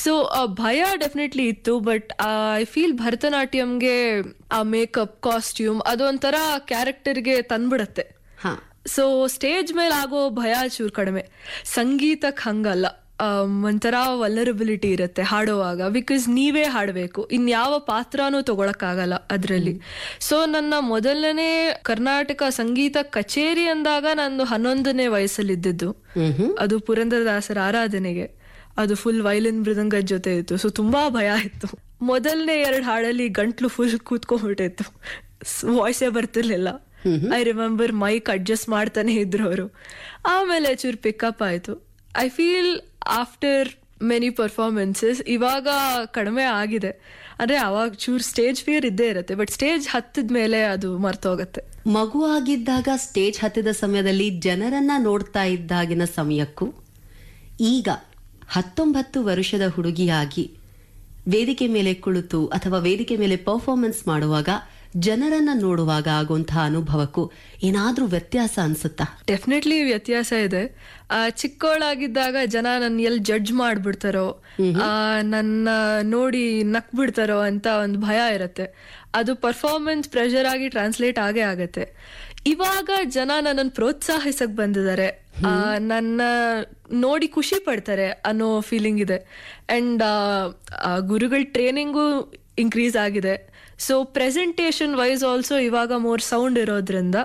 So ಭಯ definitely ಇತ್ತು but I feel ಭರತನಾಟ್ಯಂಗೆ ಆ ಮೇಕಪ್ ಕಾಸ್ಟ್ಯೂಮ್ ಅದೊಂಥರ ಕ್ಯಾರೆಕ್ಟರ್ಗೆ ತಂದ್ಬಿಡತ್ತೆ ಹಾ ಸೊ ಸ್ಟೇಜ್ ಮೇಲೆ ಆಗೋ ಭಯ ಚೂರು ಕಡಿಮೆ ಸಂಗೀತಕ್ಕೆ ಹಂಗಲ್ಲ ಆಮ್, ಒಂಥರ ವಲ್ಲರಬಿಲಿಟಿ ಇರುತ್ತೆ ಹಾಡುವಾಗ ಬಿಕಾಸ್ ನೀವೇ ಹಾಡಬೇಕು ಇನ್ಯಾವ ಪಾತ್ರನೂ ತಗೊಳಕ್ಕಾಗಲ್ಲ ಅದರಲ್ಲಿ ಸೊ ನನ್ನ ಮೊದಲನೇ ಕರ್ನಾಟಕ ಸಂಗೀತ ಕಚೇರಿ ಅಂದಾಗ ನಂದು ಹನ್ನೊಂದನೇ ವಯಸ್ಸಲ್ಲಿದ್ದಿದ್ದು ಮ್ಹೂ. ಅದು ಪುರಂದರದಾಸರ ಆರಾಧನೆಗೆ ಅದು ಫುಲ್ ವೈಲಿನ್ ಮೃದಂಗದ ಜೊತೆ ಇತ್ತು ಸೊ ತುಂಬಾ ಭಯ ಇತ್ತು ಮೊದಲನೇ ಎರಡು ಹಾಡಲ್ಲಿ ಗಂಟ್ಲು ಫುಲ್ ಕೂತ್ಕೊಂಡ್ಬಿಟ್ಟಿತ್ತು ವಾಯ್ಸೇ ಬರ್ತಿರ್ಲಿಲ್ಲ ಐ ರಿಮೆಂಬರ್ ಮೈಕ್ ಅಡ್ಜಸ್ಟ್ ಮಾಡ್ತಾನೆ ಇದ್ರು ಅವರು ಆಮೇಲೆ ಚೂರು ಪಿಕಪ್ ಆಯ್ತು I feel after many performances ಇವಾಗ ಕಡಿಮೆ ಆಗಿದೆ ಅಂದ್ರೆ ಅವಾಗ ಚೂರ್ ಸ್ಟೇಜ್ ಫಿಯರ್ ಇದ್ದೇ ಇರುತ್ತೆ ಬಟ್ ಸ್ಟೇಜ್ ಹತ್ತಿದ ಮೇಲೆ ಅದು ಮರ್ತೋಗತ್ತೆ ಮಗು ಆಗಿದ್ದಾಗ ಸ್ಟೇಜ್ ಹತ್ತಿದ ಸಮಯದಲ್ಲಿ ಜನರನ್ನ ನೋಡ್ತಾ ಇದ್ದಾಗಿನ ಸಮಯಕ್ಕೂ ಈಗ ಹತ್ತೊಂಬತ್ತು ವರ್ಷದ ಹುಡುಗಿಯಾಗಿ ವೇದಿಕೆ ಮೇಲೆ ಕುಳಿತು ಅಥವಾ ವೇದಿಕೆ ಮೇಲೆ ಪರ್ಫಾರ್ಮೆನ್ಸ್ ಮಾಡುವಾಗ ಜನರನ್ನ ನೋಡುವಾಗ ಆಗುವಂತಹ ಅನುಭವಕ್ಕೂ ಏನಾದ್ರೂ ವ್ಯತ್ಯಾಸ ಅನ್ಸುತ್ತಾ ಡೆಫಿನೆಟ್ಲಿ ವ್ಯತ್ಯಾಸ ಇದೆ ಆ, ಚಿಕ್ಕವಳಾಗಿದ್ದಾಗ ಜನ ನನ್ನ ಎಲ್ಲಿ ಜಡ್ಜ್ ಮಾಡ್ಬಿಡ್ತಾರೋ ಆ, ನನ್ನ ನೋಡಿ ನಕ್ ಬಿಡ್ತಾರೋ ಅಂತ ಒಂದು ಭಯ ಇರುತ್ತೆ ಅದು ಪರ್ಫಾರ್ಮೆನ್ಸ್ ಪ್ರೆಷರ್ ಆಗಿ ಟ್ರಾನ್ಸ್ಲೇಟ್ ಆಗೇ ಆಗತ್ತೆ ಇವಾಗ ಜನ ನನ್ನನ್ನು ಪ್ರೋತ್ಸಾಹಿಸಕ್ ಬಂದಿದ್ದಾರೆ ಆ, ನನ್ನ ನೋಡಿ ಖುಷಿ ಪಡ್ತಾರೆ ಅನ್ನೋ ಫೀಲಿಂಗ್ ಇದೆ ಅಂಡ್ ಗುರುಗಳ ಟ್ರೈನಿಂಗು ಇನ್ಕ್ರೀಸ್ ಆಗಿದೆ ಸೊ ಪ್ರೆಸೆಂಟೇಷನ್ ವೈಸ್ ಆಲ್ಸೋ ಇವಾಗ ಮೋರ್ ಸೌಂಡ್ ಇರೋದ್ರಿಂದ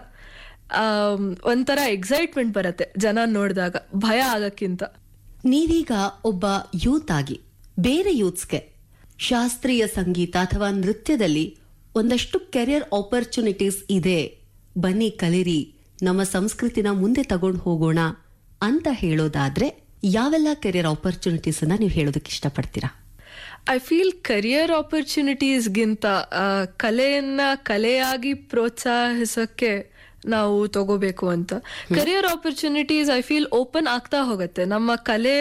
ಆಮ್, ಒಂಥರ ಎಕ್ಸೈಟ್ಮೆಂಟ್ ಬರುತ್ತೆ ಜನ ನೋಡಿದಾಗ ಭಯ ಆಗಕ್ಕಿಂತ ನೀವೀಗ ಒಬ್ಬ ಯೂತ್ ಆಗಿ ಬೇರೆ ಯೂತ್ಸ್ಗೆ ಶಾಸ್ತ್ರೀಯ ಸಂಗೀತ ಅಥವಾ ನೃತ್ಯದಲ್ಲಿ ಒಂದಷ್ಟು ಕೆರಿಯರ್ ಆಪರ್ಚುನಿಟೀಸ್ ಇದೆ ಬನ್ನಿ ಕಲಿರಿ ನಮ್ಮ ಸಂಸ್ಕೃತಿನ ಮುಂದೆ ತಗೊಂಡು ಹೋಗೋಣ ಅಂತ ಹೇಳೋದಾದ್ರೆ ಯಾವೆಲ್ಲ ಕೆರಿಯರ್ ಆಪರ್ಚುನಿಟೀಸ್ ಅನ್ನ ನೀವು ಹೇಳೋದಕ್ಕೆ ಇಷ್ಟಪಡ್ತೀರಾ ಐ ಫೀಲ್ ಕರಿಯರ್ ಆಪರ್ಚುನಿಟೀಸ್ಗಿಂತ ಕಲೆಯನ್ನ ಕಲೆಯಾಗಿ ಪ್ರೋತ್ಸಾಹಿಸಕ್ಕೆ ನಾವು ತಗೋಬೇಕು ಅಂತ career opportunities I feel open ಆಗ್ತಾ ಹೋಗುತ್ತೆ ನಮ್ಮ ಕಲೆ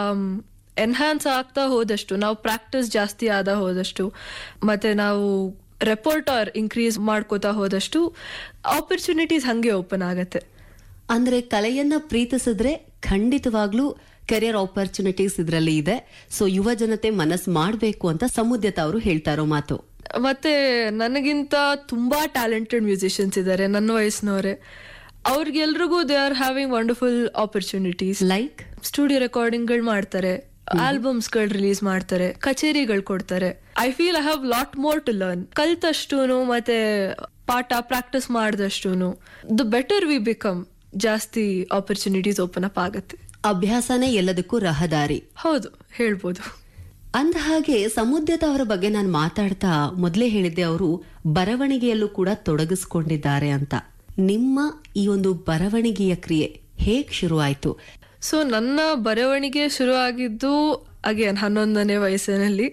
ಎನ್ಹಾನ್ಸ್ ಆಗ್ತಾ ಹೋದಷ್ಟು ನಾವು ಪ್ರಾಕ್ಟೀಸ್ ಜಾಸ್ತಿ ಆದ ಹೋದಷ್ಟು ಮತ್ತೆ ನಾವು ರೆಪೋರ್ಟರ್ ಇನ್ಕ್ರೀಸ್ ಮಾಡ್ಕೋತಾ ಹೋದಷ್ಟು ಆಪರ್ಚುನಿಟೀಸ್ ಹಂಗೆ ಓಪನ್ ಆಗತ್ತೆ ಅಂದ್ರೆ ಕಲೆಯನ್ನ ಪ್ರೀತಿಸಿದ್ರೆ ಖಂಡಿತವಾಗ್ಲೂ ಕೆರಿಯರ್ ಆಪರ್ಚುನಿಟೀಸ್ ಇದರಲ್ಲಿ ಇದೆ ಸೊ ಯುವ ಜನತೆ ಮನಸ್ಸು ಮಾಡಬೇಕು ಅಂತ ಸಮುದ್ಯತ ಅವರು ಹೇಳ್ತಾ ಇರೋ ಮಾತು ಮತ್ತೆ ನನಗಿಂತ ತುಂಬಾ ಟ್ಯಾಲೆಂಟೆಡ್ ಮ್ಯೂಸಿಷಿಯನ್ಸ್ ಇದ್ದಾರೆ ನನ್ನ ವಯಸ್ಸಿನವರೇ ಅವ್ರಿಗೆಲ್ರಿಗೂ they are having wonderful opportunities like studio ರೆಕಾರ್ಡಿಂಗ್ಗಳು ಮಾಡ್ತಾರೆ ಆಲ್ಬಮ್ಸ್ಗಳು ರಿಲೀಸ್ ಮಾಡ್ತಾರೆ ಕಚೇರಿಗಳು ಕೊಡ್ತಾರೆ I feel I have lot more to learn ಕಲ್ತಷ್ಟೂನು ಮತ್ತೆ ಪಾಠ ಪ್ರಾಕ್ಟೀಸ್ ಮಾಡಿದಷ್ಟೂನು ದ ಬೆಟರ್ ವಿ ಬಿಕಮ್ ಜಾಸ್ತಿ ಆಪರ್ಚುನಿಟೀಸ್ ಓಪನ್ ಅಪ್ ಆಗುತ್ತೆ ಅಭ್ಯಾಸನೇ ಎಲ್ಲದಕ್ಕೂ ರಹದಾರಿ ಹೌದು ಹೇಳ್ಬೋದು ಅಂದ ಹಾಗೆ ಸಮುದ್ಯತ ಅವರ ಬಗ್ಗೆ ನಾನು ಮಾತಾಡ್ತಾ ಮೊದಲೇ ಹೇಳಿದ್ದೆ ಅವರು ಬರವಣಿಗೆಯಲ್ಲೂ ಕೂಡ ತೊಡಗಿಸ್ಕೊಂಡಿದ್ದಾರೆ ಅಂತ ನಿಮ್ಮ ಈ ಒಂದು ಬರವಣಿಗೆಯ ಕ್ರಿಯೆ ಹೇಗ್ ಶುರುವಾಯ್ತು ಸೊ ನನ್ನ ಬರವಣಿಗೆ ಶುರು ಆಗಿದ್ದು ಅಗೇನ್ ಹನ್ನೊಂದನೇ ವಯಸ್ಸಿನಲ್ಲಿ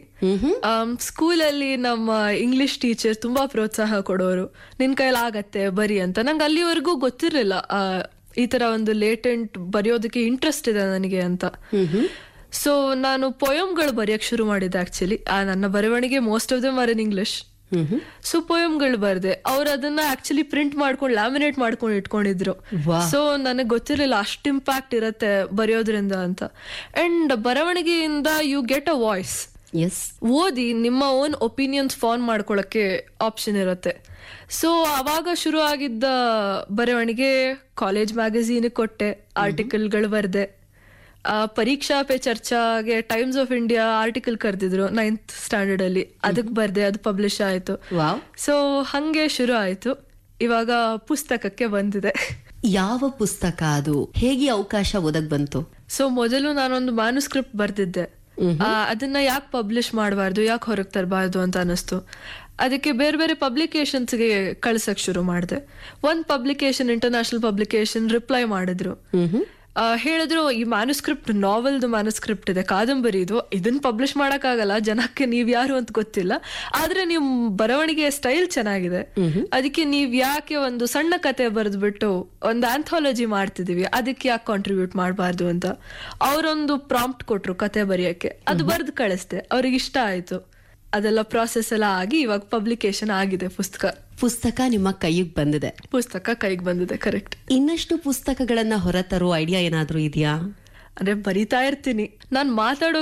ಸ್ಕೂಲಲ್ಲಿ ನಮ್ಮ ಇಂಗ್ಲಿಷ್ ಟೀಚರ್ ತುಂಬಾ ಪ್ರೋತ್ಸಾಹ ಕೊಡೋರು ನಿನ್ ಕೈಲಿ ಆಗತ್ತೆ ಬರಿ ಅಂತ ನಂಗೆ ಅಲ್ಲಿವರೆಗೂ ಗೊತ್ತಿರಲಿಲ್ಲ ಈ ತರ ಒಂದು ಲೇಟೆಂಟ್ ಬರೆಯೋದಕ್ಕೆ ಇಂಟ್ರೆಸ್ಟ್ ಇದೆ ನನಗೆ ಅಂತ ಸೊ ನಾನು ಪೊಯಮ್ಗಳು ಬರೆಯಕ್ ಶುರು ಮಾಡಿದ್ದೆ ಆಕ್ಚುಲಿ ನನ್ನ ಬರವಣಿಗೆ most of them are in English so ಪೊಯಮ್ಗಳು ಬರ್ದೆ ಅವ್ರು ಅದನ್ನ ಆಕ್ಚುಲಿ ಪ್ರಿಂಟ್ ಮಾಡ್ಕೊಂಡು ಲ್ಯಾಮಿನೇಟ್ ಮಾಡ್ಕೊಂಡು ಇಟ್ಕೊಂಡಿದ್ರು ವಾಹ್. ಸೊ ನನಗೆ ಗೊತ್ತಿರಲಿಲ್ಲ ಅಷ್ಟು ಇಂಪ್ಯಾಕ್ಟ್ ಇರತ್ತೆ ಬರೆಯೋದ್ರಿಂದ ಅಂತ ಅಂಡ್ ಬರವಣಿಗೆಯಿಂದ ಯು ಗೆಟ್ ಅ ವಾಯ್ಸ್ ಎಸ್ ಓದಿ ನಿಮ್ಮ ಓನ್ ಒಪಿನಿಯನ್ಸ್ ಫಾರ್ಮ್ ಮಾಡ್ಕೊಳಕ್ಕೆ ಆಪ್ಷನ್ ಇರುತ್ತೆ ಸೊ ಅವಾಗ ಶುರು ಆಗಿದ್ದ ಬರವಣಿಗೆ ಕಾಲೇಜ್ ಮ್ಯಾಗಝೀನ್ ಕೊಟ್ಟೆ ಆರ್ಟಿಕಲ್ಗಳು ಬರ್ದೆ ಆ, ಪರೀಕ್ಷಾ ಪೇ ಚರ್ಚಾಗೆ ಟೈಮ್ಸ್ ಆಫ್ ಇಂಡಿಯಾ ಆರ್ಟಿಕಲ್ ಕರೆದಿದ್ರು ನೈನ್ತ್ ಸ್ಟ್ಯಾಂಡರ್ಡ್ ಅಲ್ಲಿ ಅದಕ್ಕೆ ಬರ್ದೆ ಅದು ಪಬ್ಲಿಷ್ ಆಯ್ತು ವಾವ್ ಸೊ ಹಂಗೆ ಶುರು ಆಯ್ತು ಇವಾಗ ಪುಸ್ತಕಕ್ಕೆ ಬಂದಿದೆ ಯಾವ ಪುಸ್ತಕ ಅದು ಹೇಗೆ ಅವಕಾಶ ಒದಗ್ ಬಂತು ಸೊ ಮೊದಲು ನಾನೊಂದು ಮ್ಯಾನುಸ್ಕ್ರಿಪ್ಟ್ ಬರ್ದಿದ್ದೆ ಆ, ಅದನ್ನ ಯಾಕೆ ಪಬ್ಲಿಷ್ ಮಾಡಬಾರ್ದು ಯಾಕೆ ಹೊರಗೆ ತರಬಾರ್ದು ಅಂತ ಅನಿಸ್ತು ಅದಕ್ಕೆ ಬೇರೆ ಬೇರೆ ಪಬ್ಲಿಕೇಶನ್ಸ್ಗೆ ಕಳ್ಸಕ್ ಶುರು ಮಾಡಿದೆ ಒಂದ್ ಪಬ್ಲಿಕೇಶನ್ ಇಂಟರ್ನ್ಯಾಷನಲ್ ಪಬ್ಲಿಕೇಶನ್ ರಿಪ್ಲೈ ಮಾಡಿದ್ರು ಆ, ಹೇಳಿದ್ರು ಈ ಮ್ಯಾನುಸ್ಕ್ರಿಪ್ಟ್ ನಾವೆಲ್ದು ಮ್ಯಾನುಸ್ಕ್ರಿಪ್ಟ್ ಇದೆ ಕಾದಂಬರಿ ಇದು ಇದನ್ನ ಪಬ್ಲಿಷ್ ಮಾಡಕ್ಕಾಗಲ್ಲ ಜನಕ್ಕೆ ನೀವ್ ಯಾರು ಅಂತ ಗೊತ್ತಿಲ್ಲ ಆದ್ರೆ ನಿಮ್ ಬರವಣಿಗೆ ಸ್ಟೈಲ್ ಚೆನ್ನಾಗಿದೆ ಅದಕ್ಕೆ ನೀವ್ ಯಾಕೆ ಒಂದು ಸಣ್ಣ ಕತೆ ಬರೆದ್ಬಿಟ್ಟು ಒಂದು ಆಂಥಾಲಜಿ ಮಾಡ್ತಿದೀವಿ ಅದಕ್ಕೆ ಯಾಕೆ ಕಾಂಟ್ರಿಬ್ಯೂಟ್ ಮಾಡಬಾರ್ದು ಅಂತ ಅವರೊಂದು ಪ್ರಾಂಪ್ಟ್ ಕೊಟ್ರು ಕತೆ ಬರೆಯಕ್ಕೆ ಅದು ಬರೆದು ಕಳಿಸ್ದೆ ಅವ್ರಿಗೆ ಇಷ್ಟ ಆಯ್ತು ಅದೆಲ್ಲ ಪ್ರಾಸೆಸ್ ಎಲ್ಲ ಆಗಿ ಇವಾಗ ಪಬ್ಲಿಕೇಶನ್ ಆಗಿದೆ ಪುಸ್ತಕ ಪುಸ್ತಕ ನಿಮ್ಮ ಕೈಗೆ ಬಂದಿದೆ ಪುಸ್ತಕ ಕೈಗೆ ಬಂದಿದೆ ಕರೆಕ್ಟ್ ಇನ್ನಷ್ಟು ಪುಸ್ತಕಗಳನ್ನ ಹೊರತರೋ ಐಡಿಯಾ ಏನಾದ್ರೂ ಇದೆಯಾ ಅಂದ್ರೆ ಬರಿತಾ ಇರ್ತೀನಿ ನಾನ್ ಮಾತಾಡೋ